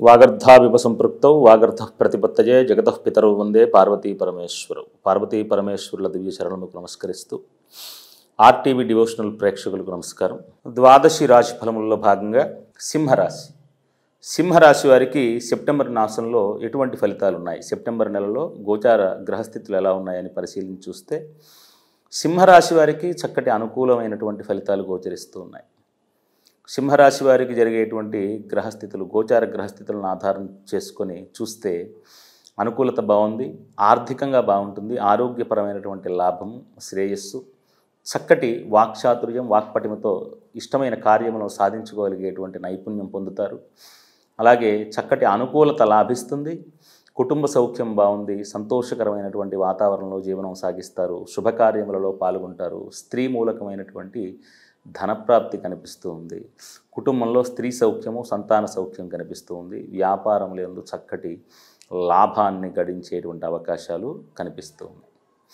వాగర్ధావివ సంపృక్తౌ వాగర్ధ ప్రతిపత్తయే జగతః పితరౌ వందే పార్వతీ పరమేశ్వరవు పార్వతీ పరమేశ్వరుల దివ్య శరణములకు నమస్కరిస్తూ RTV devotional ప్రేక్షకులకు నమస్కారం ద్వాదశి రాశి ఫలములలో భాగంగా సింహరాశి సింహరాశి వారికి సెప్టెంబర్ మాసంలో ఎటువంటి ఫలితాలు ఉన్నాయి సెప్టెంబర్ నెలలో గోచార గ్రహస్థితులు ఎలా ఉన్నాయని పరిశీలించి చూస్తే సింహరాశి వారికి చక్కటి అనుకూలమైనటువంటి ఫలితాలు గోచరిస్తూ ఉన్నాయి సింహరాశి వారికి జరిగేటువంటి గ్రహస్థితులు గోచార గ్రహస్థితులను ఆధారం చేసుకొని చూస్తే అనుకూలత బాగుంది ఆర్థికంగా బాగుంటుంది ఆరోగ్యపరమైనటువంటి లాభము శ్రేయస్సు చక్కటి వాక్చాతుర్యం వాక్పటిమతో ఇష్టమైన కార్యములను సాధించుకోగలిగేటువంటి నైపుణ్యం పొందుతారు అలాగే చక్కటి అనుకూలత లాభిస్తుంది కుటుంబ సౌఖ్యం బాగుంది సంతోషకరమైనటువంటి వాతావరణంలో జీవనం సాగిస్తారు శుభకార్యములలో పాల్గొంటారు స్త్రీ మూలకమైనటువంటి ధనప్రాప్తి కనిపిస్తూ ఉంది కుటుంబంలో స్త్రీ సౌఖ్యము సంతాన సౌఖ్యం కనిపిస్తూ ఉంది వ్యాపారంలో ఎందు చక్కటి లాభాన్ని గడించేటువంటి అవకాశాలు కనిపిస్తూ ఉన్నాయి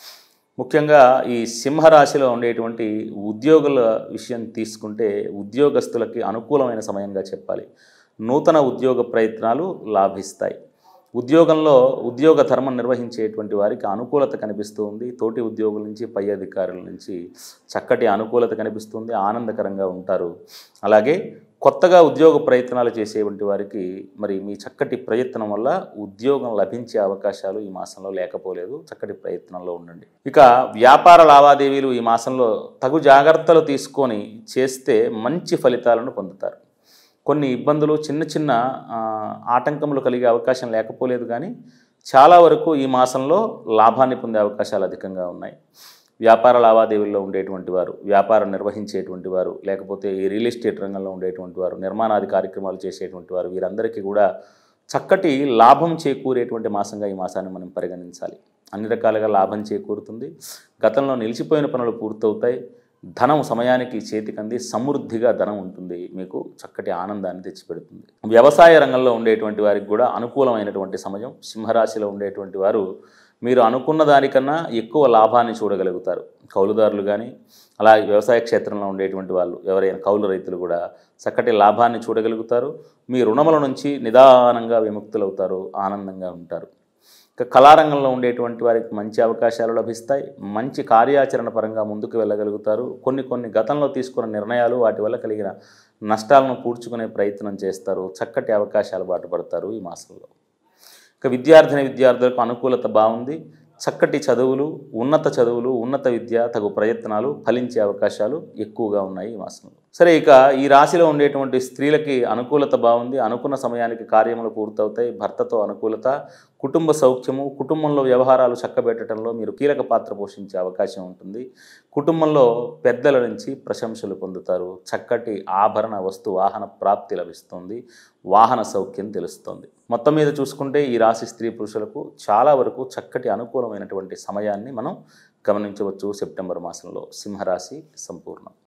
ముఖ్యంగా ఈ సింహరాశిలో ఉండేటువంటి ఉద్యోగుల విషయం తీసుకుంటే ఉద్యోగస్తులకి అనుకూలమైన సమయంగా చెప్పాలి నూతన ఉద్యోగ ప్రయత్నాలు లాభిస్తాయి ఉద్యోగంలో ఉద్యోగ ధర్మం నిర్వహించేటువంటి వారికి అనుకూలత కనిపిస్తూ ఉంది తోటి ఉద్యోగుల నుంచి పై అధికారుల నుంచి చక్కటి అనుకూలత కనిపిస్తుంది ఆనందకరంగా ఉంటారు అలాగే కొత్తగా ఉద్యోగ ప్రయత్నాలు చేసేటువంటి వారికి మరి మీ చక్కటి ప్రయత్నం వల్ల ఉద్యోగం లభించే అవకాశాలు ఈ మాసంలో లేకపోలేదు చక్కటి ప్రయత్నంలో ఉండండి ఇక వ్యాపార లావాదేవీలు ఈ మాసంలో తగు జాగ్రత్తలు తీసుకొని చేస్తే మంచి ఫలితాలను పొందుతారు కొన్ని ఇబ్బందులు చిన్న చిన్న ఆ, ఆటంకములు కలిగే అవకాశం లేకపోలేదు కానీ చాలా వరకు ఈ మాసంలో లాభాన్ని పొందే అవకాశాలు అధికంగా ఉన్నాయి వ్యాపార లావాదేవీల్లో ఉండేటువంటి వారు వ్యాపారం నిర్వహించేటువంటి వారు లేకపోతే ఈ రియల్ ఎస్టేట్ రంగంలో ఉండేటువంటి వారు నిర్మాణాది కార్యక్రమాలు చేసేటువంటి వారు వీరందరికీ కూడా చక్కటి లాభం చేకూరేటువంటి మాసంగా ఈ మాసాన్ని మనం పరిగణించాలి అన్ని రకాలుగా లాభం చేకూరుతుంది గతంలో నిలిచిపోయిన పనులు పూర్తవుతాయి ధనం సమయానికి చేతికంది సమృద్ధిగా ధనం ఉంటుంది మీకు చక్కటి ఆనందాన్ని తెచ్చిపెడుతుంది వ్యవసాయ రంగంలో ఉండేటువంటి వారికి కూడా అనుకూలమైనటువంటి సమయం సింహరాశిలో ఉండేటువంటి వారు మీరు అనుకున్న దానికన్నా ఎక్కువ లాభాన్ని చూడగలుగుతారు కౌలుదారులు కానీ అలాగే వ్యవసాయ క్షేత్రంలో ఉండేటువంటి వాళ్ళు ఎవరైనా కౌలు రైతులు కూడా చక్కటి లాభాన్ని చూడగలుగుతారు మీ రుణముల నుంచి నిదానంగా విముక్తులవుతారు ఆనందంగా ఉంటారు ఇక కళారంగంలో ఉండేటువంటి వారికి మంచి అవకాశాలు లభిస్తాయి మంచి కార్యాచరణ పరంగా ముందుకు వెళ్ళగలుగుతారు కొన్ని కొన్ని గతంలో తీసుకున్న నిర్ణయాలు వాటి వల్ల కలిగిన నష్టాలను పూడ్చుకునే ప్రయత్నం చేస్తారు చక్కటి అవకాశాలు బాటపడతారు ఈ మాసంలో ఇక విద్యార్థిని విద్యార్థులకు అనుకూలత బాగుంది చక్కటి చదువులు ఉన్నత చదువులు ఉన్నత విద్య తగు ప్రయత్నాలు ఫలించే అవకాశాలు ఎక్కువగా ఉన్నాయి ఈ మాసంలో సరే ఇక ఈ రాశిలో ఉండేటువంటి స్త్రీలకి అనుకూలత బాగుంది అనుకున్న సమయానికి కార్యములు పూర్తవుతాయి భర్తతో అనుకూలత కుటుంబ సౌఖ్యము కుటుంబంలో వ్యవహారాలు చక్కబెట్టడంలో మీరు కీలక పాత్ర పోషించే అవకాశం ఉంటుంది కుటుంబంలో పెద్దల నుంచి ప్రశంసలు పొందుతారు చక్కటి ఆభరణ వస్తు వాహన ప్రాప్తి లభిస్తుంది వాహన సౌఖ్యం తెలుస్తుంది మొత్తం మీద చూసుకుంటే ఈ రాశి స్త్రీ పురుషులకు చాలా వరకు చక్కటి అనుకూలమైనటువంటి సమయాన్ని మనం గమనించవచ్చు సెప్టెంబర్ మాసంలో సింహరాశి సంపూర్ణం